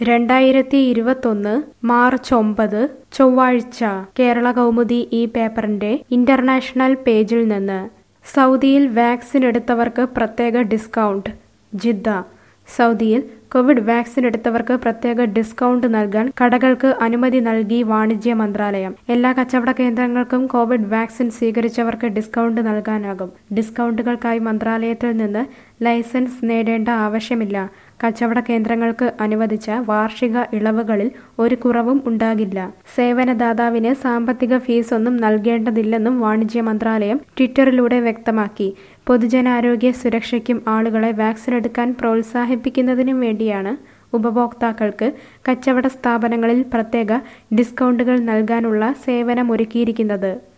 രണ്ടായിരത്തി ഇരുപത്തൊന്ന് മാർച്ച് ഒമ്പത് ചൊവ്വാഴ്ച കേരള കൗമുദി ഈ പേപ്പറിന്റെ ഇന്റർനാഷണൽ പേജിൽ നിന്ന് സൗദിയിൽ വാക്സിൻ എടുത്തവർക്ക് പ്രത്യേക ഡിസ്കൗണ്ട് ജിദ്ദ സൗദിയിൽ കോവിഡ് വാക്സിൻ എടുത്തവർക്ക് പ്രത്യേക ഡിസ്കൗണ്ട് നൽകാൻ കടകൾക്ക് അനുമതി നൽകി വാണിജ്യ മന്ത്രാലയം എല്ലാ കച്ചവട കേന്ദ്രങ്ങൾക്കും കോവിഡ് വാക്സിൻ സ്വീകരിച്ചവർക്ക് ഡിസ്കൗണ്ട് നൽകാനാകും ഡിസ്കൗണ്ടുകൾക്കായി മന്ത്രാലയത്തിൽ നിന്ന് ലൈസൻസ് നേടേണ്ട ആവശ്യമില്ല കച്ചവട കേന്ദ്രങ്ങൾക്ക് അനുവദിച്ച വാർഷിക ഇളവുകളിൽ ഒരു കുറവും ഉണ്ടാകില്ല സേവനദാതാവിന് സാമ്പത്തിക ഫീസൊന്നും നൽകേണ്ടതില്ലെന്നും വാണിജ്യ മന്ത്രാലയം ട്വിറ്ററിലൂടെ വ്യക്തമാക്കി പൊതുജനാരോഗ്യ സുരക്ഷയ്ക്കും ആളുകളെ വാക്സിൻ എടുക്കാൻ പ്രോത്സാഹിപ്പിക്കുന്നതിനും വേണ്ടിയാണ് ഉപഭോക്താക്കൾക്ക് കച്ചവട സ്ഥാപനങ്ങളിൽ പ്രത്യേക ഡിസ്കൗണ്ടുകൾ നൽകാനുള്ള സേവനമൊരുക്കിയിരിക്കുന്നത്